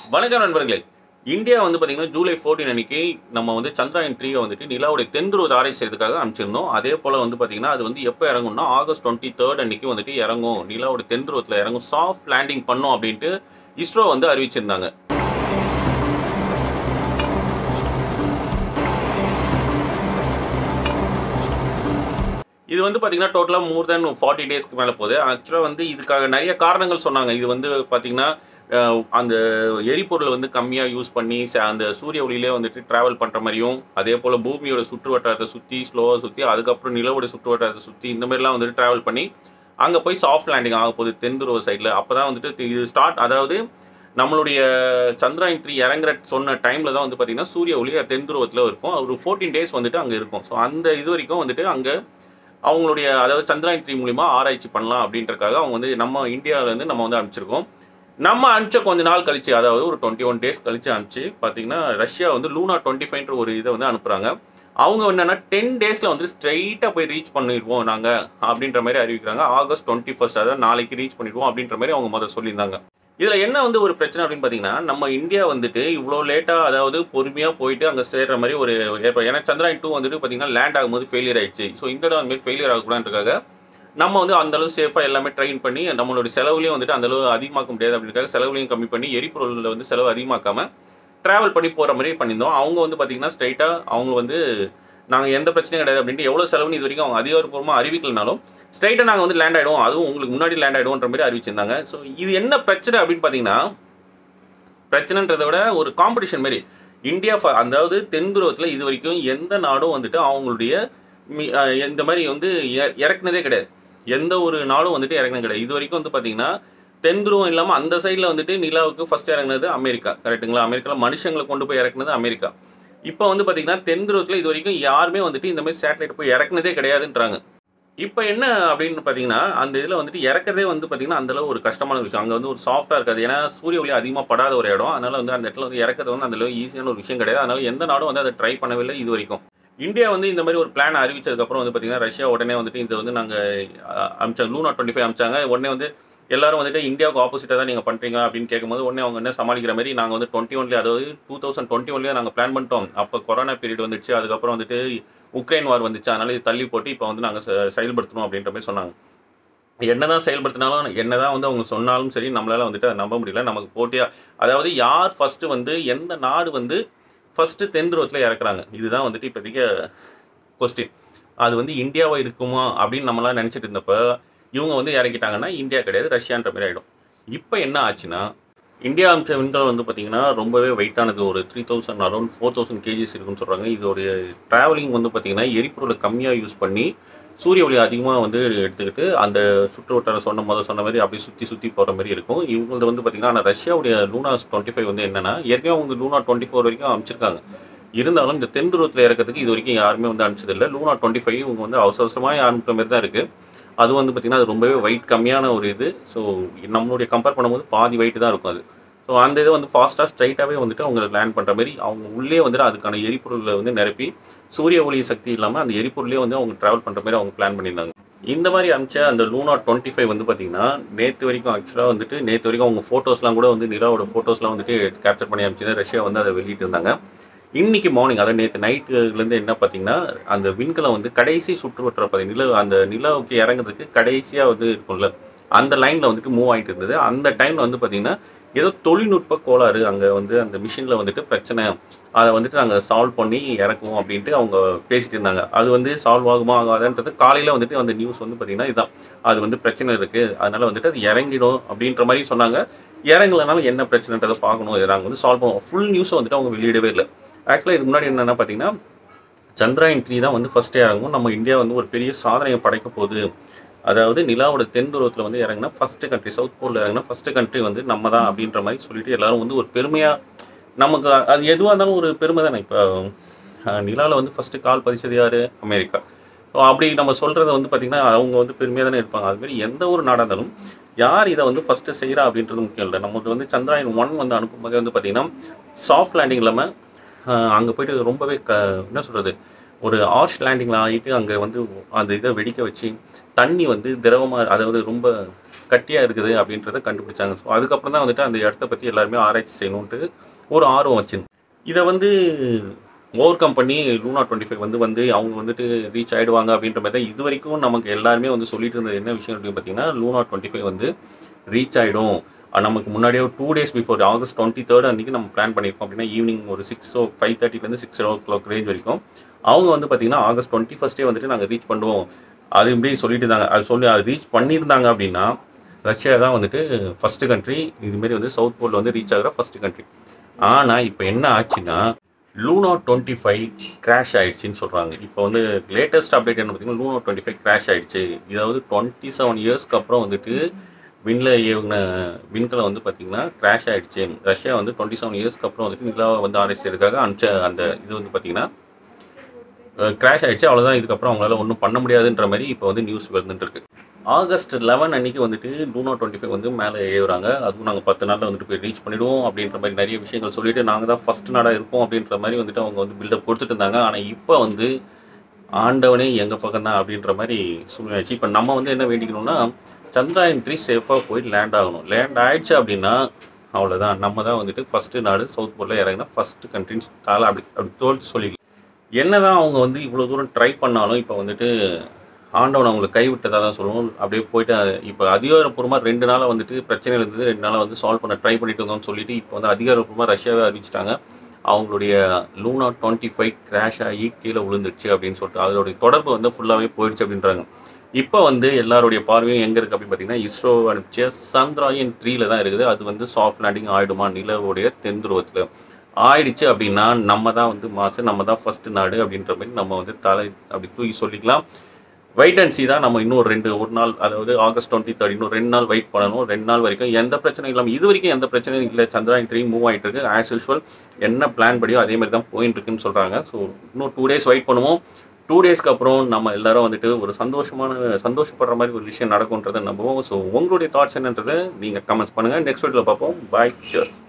வணக்கம் நண்பர்களே இந்தியா வந்து பார்த்தீங்கன்னா ஜூலை 14 அன்னைக்கு நம்ம வந்து சந்திராயன் த்ரீயை வந்துட்டு நிலாவுடைய தென்துருவ ஆராய்ச்சி செய்யறதுக்காக அனுப்பிச்சிருந்தோம் அதே போல் வந்து பார்த்தீங்கன்னா அது வந்து எப்போ இறங்கும்னா ஆகஸ்ட் டுவெண்ட்டி தேர்ட் அன்னைக்கு வந்துட்டு இறங்கும் நிலாவோட தென்துருவத்தில் இறங்கும் சாஃப்ட் லேண்டிங் பண்ணும் அப்படின்ட்டு இஸ்ரோ வந்து அறிவிச்சிருந்தாங்க இது வந்து பார்த்தீங்கன்னா டோட்டலாக மோர் தென் ஃபார்ட்டி டேஸ்க்கு மேலே போகுது ஆக்சுவலாக வந்து இதுக்காக நிறைய காரணங்கள் சொன்னாங்க இது வந்து பார்த்தீங்கன்னா அஹ், அந்த எரிபொருளை வந்து கம்மியாக யூஸ் பண்ணி ச- அந்த சூரிய ஒளியிலே வந்துட்டு ட்ராவல் பண்ணுற மாதிரியும் அதே போல் பூமியோட சுற்று வட்டாரத்தை சுற்றி ஸ்லோவாக சுற்றி அதுக்கப்புறம் நிலவோட சுற்று வட்டாரத்தை சுற்றி இந்த மாதிரிலாம் வந்துட்டு ட்ராவல் பண்ணி அங்கே போய் சாஃப்ட் லேண்டிங் ஆக போகுது தென்துருவ சைடில் அப்போ தான் வந்துட்டு இது ஸ்டார்ட் அதாவது நம்மளுடைய சந்திராயன் த்ரீ இறங்குற சொன்ன டைமில் தான் வந்து பார்த்தீங்கன்னா சூரிய ஒளி தென்துருவத்தில் இருக்கும் ஒரு ஃபோர்டீன் டேஸ் வந்துட்டு அங்கே இருக்கும் ஸோ அந்த இது வரைக்கும் வந்துட்டு அங்கே அவங்களுடைய அதாவது சந்திராயன் த்ரீ மூலிமா ஆராய்ச்சி பண்ணலாம் அப்படின்றக்காக அவங்க வந்து நம்ம இந்தியாவிலேருந்து நம்ம வந்து அனுப்பிச்சிருக்கோம் நம்ம அனுப்பிச்ச கொஞ்ச நாள் கழிச்சு அதாவது ஒரு டுவெண்ட்டி ஒன் டேஸ் கழிச்சு அனுப்பிச்சு பார்த்தீங்கன்னா ரஷ்யா வந்து லூனா டுவெண்ட்டி ஃபைவ்ன்ற ஒரு இதை வந்து அனுப்புகிறாங்க அவங்க என்னன்னா டென் டேஸில் வந்து ஸ்ட்ரைட்டாக போய் ரீச் பண்ணிடுவோம் நாங்கள் அப்படின்ற மாதிரி அறிவிக்கிறாங்க ஆகஸ்ட் டுவெண்ட்டி ஃபர்ஸ்ட் அதாவது நாளைக்கு ரீச் பண்ணிடுவோம் அப்படின்ற மாதிரி அவங்க முதல்ல சொல்லியிருந்தாங்க இதில் என்ன வந்து ஒரு பிரச்சனை அப்படின்னு பார்த்தீங்கன்னா நம்ம இந்தியா வந்துட்டு இவ்வளோ லேட்டாக அதாவது பொறுமையாக போயிட்டு அங்கே சேர்ற மாதிரி ஒரு ஏற்படும் ஏன்னா சந்திராயன் டூ வந்துட்டு பார்த்தீங்கன்னா லேண்ட் ஆகும்போது ஃபெயிலியர் ஆயிடுச்சு ஸோ இந்த இடம் அந்த மாதிரி ஃபெயிலியர் ஆகக்கூடாதுன்றக்காக நம்ம வந்து அந்த அளவு சேஃபாக எல்லாமே ட்ரெயின் பண்ணி நம்மளோட செலவுலையும் வந்துட்டு அந்த அளவு அதிகமாக்க முடியாது அப்படின்றக்காக செலவுலையும் கம்மி பண்ணி எரிபொருளில் வந்து செலவு அதிகமாக்காம ட்ராவல் பண்ணி போகிற மாதிரி பண்ணியிருந்தோம் அவங்க வந்து பார்த்தீங்கன்னா ஸ்ட்ரைட்டாக அவங்க வந்து நாங்கள் எந்த பிரச்சனையும் கிடையாது அப்படின்ட்டு எவ்வளோ செலவுன்னு இது வரைக்கும் அவங்க அதிகாரப்பூர்வமாக அறிவிக்கலனாலும் ஸ்ட்ரைட்டாக நாங்கள் வந்து லேண்ட் ஆகிடுவோம் அதுவும் உங்களுக்கு முன்னாடி லேண்ட் ஆகிடுவோன்ற மாதிரி அறிவிச்சிருந்தாங்க ஸோ இது என்ன பிரச்சனை அப்படின்னு பார்த்தீங்கன்னா பிரச்சனைன்றதை விட ஒரு காம்படிஷன் மாதிரி இந்தியா ஃப- அதாவது தென் துருவத்தில் இது வரைக்கும் எந்த நாடும் வந்துட்டு அவங்களுடைய மி- அஹ் இந்த மாதிரி வந்து இற- இறக்குனதே கிடையாது எந்த ஒரு நாடும் வந்துட்டு இறக்குனது கிடையாது இது வரைக்கும் வந்து பார்த்தீங்கன்னா தென் துருவம் இல்லாமல் அந்த சைடில் வந்துட்டு நிலாவுக்கு ஃபர்ஸ்ட் இறங்குனது அமெரிக்கா கரெக்ட்டுங்களா அமெரிக்காவில் மனுஷங்களை கொண்டு போய் இறக்குனது அமெரிக்கா இப்போ வந்து பார்த்தீங்கன்னா தென் துருவத்தில் இது வரைக்கும் யாருமே வந்துட்டு இந்த மாதிரி சேட்டலைட் போய் இறக்குனதே கிடையாதுன்றாங்க இப்போ என்ன அப்படின்னு பார்த்தீங்கன்னா அந்த இதில் வந்துட்டு இறக்கறதே வந்து பார்த்தீங்கன்னா அந்த அளவு ஒரு கஷ்டமான விஷயம் அங்கே வந்து ஒரு சாஃப்டாக இருக்காது ஏன்னா சூரிய ஒளி அதிகமாக படாத ஒரு இடம் அதனால வந்து அந்த இடத்துல வந்து இறக்கிறது வந்து அந்த அளவு ஈஸியான ஒரு விஷயம் கிடையாது அதனால எந்த நாடும் வந்து அதை ட்ரை பண்ணவில்லை இது வரைக்கும் இந்தியா வந்து இந்த மாதிரி ஒரு பிளான் அறிவிச்சதுக்கப்புறம் வந்து பார்த்தீங்கன்னா ரஷ்யா உடனே வந்துட்டு இது வந்து நாங்கள் அமிச்சாங்க லூனா டுவெண்ட்டி ஃபைவ் அமிச்சாங்க உடனே வந்து எல்லாரும் வந்துட்டு இந்தியாவுக்கு ஆப்போசிட்டாக தான் நீங்கள் பண்ணுறீங்க அப்படின்னு கேட்கும்போது உடனே அவங்க என்ன சமாளிக்கிற மாதிரி நாங்கள் வந்து டுவெண்ட்டி ஒன்லேயே அதாவது டூ தௌசண்ட் டுவெண்ட்டி ஒன்லேயே நாங்கள் பிளான் பண்ணிட்டோம் அப்போ கொரோனா பீரியட் வந்துச்சு அதுக்கப்புறம் வந்துட்டு உக்ரைன் வார் வந்துச்சு அதனால இது தள்ளி போட்டு இப்போ வந்து நாங்கள் செயல்படுத்தணும் அப்படின்ற மாதிரி சொன்னாங்க என்னதான் செயல்படுத்தினாலும் என்னதான் வந்து அவங்க சொன்னாலும் சரி நம்மளால வந்துட்டு அதை நம்ப முடியல நமக்கு போட்டியா அதாவது யார் ஃபர்ஸ்ட் வந்து எந்த நாடு வந்து ஃபர்ஸ்ட் தென் துருவத்தில் இறக்குறாங்க இதுதான் வந்துட்டு இப்போதைக்கு கொஸ்டின் அது வந்து இந்தியாவா இருக்குமா அப்படின்னு நம்மளாம் நினச்சிட்டு இருந்தப்ப இவங்க வந்து இறக்கிட்டாங்கன்னா இந்தியா கிடையாது ரஷ்யான்ற மாதிரி ஆகிடும் இப்போ என்ன ஆச்சுன்னா இந்தியா அமிச்ச விண்கலம் வந்து பார்த்தீங்கன்னா ரொம்பவே வெயிட்டானது ஒரு three thousand around four thousand KGs இருக்குன்னு சொல்கிறாங்க இதோடைய ட்ராவலிங் வந்து பார்த்தீங்கன்னா எரிபொருளை கம்மியாக யூஸ் பண்ணி சூரிய ஒளி அதிகமாக வந்து எடுத்துக்கிட்டு அந்த சுற்று வட்டாரம் சொன்ன முதல் சொன்ன மாதிரி அப்படியே சுற்றி சுற்றி போகிற மாதிரி இருக்கும் இவங்களது வந்து பார்த்தீங்கன்னா ஆனால் ரஷ்யாவுடைய லூனாஸ் டுவெண்ட்டி ஃபைவ் வந்து என்னன்னா ஏற்கனவே அவங்க லூனா டுவெண்ட்டி ஃபோர் வரைக்கும் அமைச்சிருக்காங்க இருந்தாலும் இந்த தென் துருவத்தில் இறக்கிறதுக்கு இது வரைக்கும் யாருமே வந்து அனுப்பிச்சதில்லை லூனா டுவெண்ட்டி ஃபைவ் இவங்க வந்து அவசர அவசரமாக அனுப்புற மாதிரி தான் இருக்குது அது வந்து பார்த்திங்கன்னா அது ரொம்பவே வெயிட் கம்மியான ஒரு இது ஸோ நம்மளுடைய கம்பேர் பண்ணும்போது பாதி வெயிட் தான் இருக்கும் அது ஸோ அந்த இதை வந்து ஃபாஸ்ட்டாக ஸ்ட்ரைட்டாகவே வந்துட்டு அவங்க லேண்ட் பண்ணுற மாதிரி அவங்க உள்ளே வந்துட்டு அதுக்கான எரிபொருளை வந்து நிரப்பி சூரிய ஒளி சக்தி இல்லாமல் அந்த எரிபொருளே வந்து அவங்க ட்ராவல் பண்ணுற மாதிரி அவங்க பிளான் பண்ணியிருந்தாங்க இந்த மாதிரி அமிச்ச அந்த லூனா டுவெண்ட்டி ஃபைவ் வந்து பார்த்தீங்கன்னா நேற்று வரைக்கும் ஆக்சுவலாக வந்துட்டு நேற்று வரைக்கும் அவங்க ஃபோட்டோஸ்லாம் கூட வந்து நிலாவோட ஃபோட்டோஸ்லாம் வந்துட்டு கேப்சர் பண்ணி அமிச்சு ரஷ்யா வந்து அதை வெளியிட்டு இருந்தாங்க இன்னைக்கு மார்னிங் அதாவது நேற்று நைட்டுலேருந்து என்ன பார்த்தீங்கன்னா அந்த விண்கலம் வந்து கடைசி சுற்றுவட்டார பாதை நில அந்த நிலாவுக்கு இறங்குறதுக்கு கடைசியாக வந்து இருக்கும்ல அந்த லைனில் வந்துட்டு மூவ் ஆகிட்டு இருந்தது அந்த டைமில் வந்து பார்த்தீங்கன்னா ஏதோ தொழில்நுட்ப கோளாறு அங்கே வந்து அந்த மிஷினில் வந்துட்டு பிரச்சனை அதை வந்துட்டு நாங்கள் சால்வ் பண்ணி இறக்குவோம் அப்படின்ட்டு அவங்க பேசிட்டு இருந்தாங்க அது வந்து சால்வ் ஆகுமா ஆகாதுன்றது காலையில் வந்துட்டு அந்த நியூஸ் வந்து பார்த்தீங்கன்னா இதுதான் அது வந்து பிரச்சனை இருக்குது அதனால வந்துட்டு அது இறங்கிடும் அப்படின்ற மாதிரி சொன்னாங்க இறங்கலைனாலும் என்ன பிரச்சனைன்றதை பார்க்கணும் இதை நாங்கள் வந்து சால்வ் பண்ணுவோம் ஃபுல் நியூஸை வந்துட்டு அவங்க வெளியிடவே இல்லை ஆக்சுவலாக இதுக்கு முன்னாடி என்னென்னா பார்த்தீங்கன்னா சந்திராயன் த்ரீ தான் வந்து ஃபர்ஸ்ட் இறங்கும் நம்ம இந்தியா வந்து ஒரு பெரிய சாதனையை படைக்க போகுது அதாவது நிலாவோட தென் துருவத்தில் வந்து இறங்கினா ஃபர்ஸ்ட் கண்ட்ரி சவுத் போலில் இறங்கினா ஃபர்ஸ்ட் கண்ட்ரி வந்து நம்ம தான் அப்படின்ற மாதிரி சொல்லிட்டு எல்லாரும் வந்து ஒரு பெருமையாக நமக்கு அது எதுவாக இருந்தாலும் ஒரு பெருமை தானே இப்போ நிலாவில் வந்து ஃபஸ்ட்டு கால் பதிச்சது யார் அமெரிக்கா ஸோ அப்படி நம்ம சொல்கிறத வந்து பார்த்திங்கன்னா அவங்க வந்து பெருமையாக தானே இருப்பாங்க அதுமாரி எந்த ஒரு நாடாக இருந்தாலும் யார் இதை வந்து ஃபஸ்ட்டு செய்கிறா அப்படின்றது முக்கியம் இல்லை நமக்கு வந்து சந்திராயன் ஒன் வந்து அனுப்பும்போதே வந்து பார்த்திங்கன்னா சாஃப்ட் லேண்டிங் இல்லாமல் அங்கே போயிட்டு ரொம்பவே க என்ன சொல்கிறது ஒரு ஆர்ஷ் லேண்டிங்கில் ஆகிட்டு அங்கே வந்து அந்த இதை வெடிக்க வச்சு தண்ணி வந்து திரவமாக அதாவது ரொம்ப கட்டியாக இருக்குது அப்படின்றத கண்டுபிடிச்சாங்க ஸோ அதுக்கப்புறம் தான் வந்துட்டு அந்த இடத்த பற்றி எல்லாருமே ஆராய்ச்சி செய்யணுன்ட்டு ஒரு ஆர்வம் வச்சிருந்து இதை வந்து ஓவர் கம் பண்ணி லூனா டுவெண்ட்டி ஃபைவ் வந்து வந்து அவங்க வந்துட்டு ரீச் ஆகிடுவாங்க அப்படின்ற மாதிரி தான் இது வரைக்கும் நமக்கு எல்லாருமே வந்து சொல்லிட்டு இருந்தது என்ன விஷயம் அப்படின்னு பார்த்தீங்கன்னா லூனா டுவெண்ட்டி ஃபைவ் வந்து ரீச் ஆகிடும் நமக்கு முன்னாடியே ஒரு two days before August twenty third அன்றைக்கி நம்ம பிளான் பண்ணியிருக்கோம் அப்படின்னா ஈவினிங் ஒரு சிக்ஸ் ஓ ஃபைவ் தேர்ட்டிலேருந்து சிக்ஸ் ஓ கிளாக் ரேஞ்ச் வரைக்கும் அவங்க வந்து பார்த்தீங்கன்னா ஆகஸ்ட் டுவெண்ட்டி ஃபஸ்ட்டே வந்துட்டு நாங்கள் ரீச் பண்ணுவோம் அது இப்படி சொல்லிட்டு இருந்தாங்க அது சொல்லி அது ரீச் பண்ணியிருந்தாங்க அப்படின்னா ரஷ்யா தான் வந்துட்டு ஃபஸ்ட்டு கண்ட்ரி இதுமாரி வந்து சவுத் போலில் வந்து ரீச் ஆகிற ஃபஸ்ட்டு கண்ட்ரி ஆனால் இப்போ என்ன ஆச்சுன்னா லூனோ டுவெண்ட்டி ஃபைவ் கிராஷ் ஆயிடுச்சுன்னு சொல்கிறாங்க இப்போ வந்து லேட்டஸ்ட் அப்டேட் என்ன பார்த்தீங்கன்னா லூனோ டுவெண்ட்டி ஃபைவ் கிராஷ் ஆயிடுச்சு இதாவது டுவெண்ட்டி செவன் இயர்ஸ்க்கு அப்புறம் வந்துட்டு விண்ணில் ஏவுன விண்கலை வந்து பார்த்தீங்கன்னா கிராஷ் ஆயிடுச்சு ரஷ்யா வந்து டுவெண்ட்டி செவன் இயர்ஸ்க்கு அப்புறம் வந்துட்டு நிலாவை வந்து ஆராய்ச்சியதுக்காக அனுப்பிச்ச அந்த இது வந்து பார்த்தீங்கன்னா கிராஷ் ஆயிடுச்சு அவ்வளோதான் இதுக்கப்புறம் அவங்களால ஒன்றும் பண்ண முடியாதுன்ற மாதிரி இப்போ வந்து நியூஸ் வந்துட்டு இருக்கு ஆகஸ்ட் லெவன் அன்னைக்கு வந்துட்டு லூனோ டுவெண்ட்டி ஃபைவ் வந்து மேலே ஏறுறாங்க அதுவும் நாங்கள் பத்து நாளில் வந்துட்டு போய் ரீச் பண்ணிடுவோம் அப்படின்ற மாதிரி நிறைய விஷயங்கள் சொல்லிட்டு நாங்கள் தான் ஃபர்ஸ்ட் நாடாக இருப்போம் அப்படின்ற மாதிரி வந்துட்டு அவங்க வந்து பில்டப் கொடுத்துட்டு இருந்தாங்க ஆனால் இப்போ வந்து ஆண்டவனே எங்கள் பக்கம் தான் அப்படின்ற மாதிரி சூழ்நிலைச்சு இப்போ நம்ம வந்து என்ன வேண்டிக்கணும்னா சந்திராயன் த்ரீ சேஃபாக போய் லேண்ட் ஆகணும் லேண்ட் ஆயிடுச்சு அப்படின்னா அவ்வளோதான் நம்ம தான் வந்துட்டு ஃபஸ்ட்டு நாடு சவுத் போலில் இறங்கினா ஃபஸ்ட்டு கண்ட்ரின்னு தால அப்படி அப்படி தோல்த்து சொல்லி என்னதான் அவங்க வந்து இவ்வளோ தூரம் ட்ரை பண்ணாலும் இப்போ வந்துட்டு ஆண்டவன் அவங்களை கைவிட்டதாக தான் சொல்லுவோம் அப்படியே போயிட்டு இப்போ அதிகாரப்பூர்வமாக ரெண்டு நாளாக வந்துட்டு பிரச்சனை இருந்தது ரெண்டு நாளாக வந்து சால்வ் பண்ண ட்ரை பண்ணிட்டு இருந்தோம்னு சொல்லிட்டு இப்போ வந்து அதிகாரப்பூர்வமாக ரஷ்யாவை அறிவிச்சிட்டாங்க அவங்களுடைய லூனா டுவெண்ட்டி ஃபைவ் கிராஷ் ஆகி கீழே விழுந்துருச்சு அப்படின்னு சொல்லிட்டு அதோடைய தொடர்பு வந்து ஃபுல்லாகவே போயிடுச்சு அப்படின்றாங்க இப்போ வந்து எல்லாருடைய பார்வையும் எங்கே இருக்குது அப்படின்னு பார்த்தீங்கன்னா இஸ்ரோ அனுப்பிச்ச சந்திராயன் த்ரீல தான் இருக்குது அது வந்து சாஃப்ட் லேண்டிங் ஆகிடுமா நிலவுடைய தென் துருவத்தில் ஆயிடுச்சு அப்படின்னா நம்ம தான் வந்து மாசு நம்ம தான் ஃபர்ஸ்ட் நாடு அப்படின்ற மாதிரி நம்ம வந்து தலை அப்படி தூக்கி சொல்லிக்கலாம் வெயிட் அண்ட் சி தான் நம்ம இன்னும் ரெண்டு ஒரு நாள் அதாவது ஆகஸ்ட் டுவெண்ட்டி தேர்ட் இன்னும் ரெண்டு நாள் வெயிட் பண்ணணும் ரெண்டு நாள் வரைக்கும் எந்த பிரச்சனையும் இல்லாமல் இது வரைக்கும் எந்த பிரச்சனையும் இல்லை சந்திராயன் த்ரீ மூவ் ஆகிட்டு இருக்கு ஆஸ் யூஸ்வல் என்ன பிளான் படியோ அதே மாதிரி தான் போயிட்டு இருக்குன்னு சொல்கிறாங்க ஸோ இன்னும் டூ டேஸ் வெயிட் பண்ணுவோம் டூ டேஸ்க்கு அப்புறம் நம்ம எல்லாரும் வந்துட்டு ஒரு சந்தோஷமான சந்தோஷப்படுற மாதிரி ஒரு விஷயம் நடக்கும்ன்றதை நம்புவோம் ஸோ உங்களுடைய தாட்ஸ் என்னன்றதை நீங்கள் கமெண்ட்ஸ் பண்ணுங்கள் நெக்ஸ்ட் வீடியோவில் பார்ப்போம் பாய் சியர்ஸ்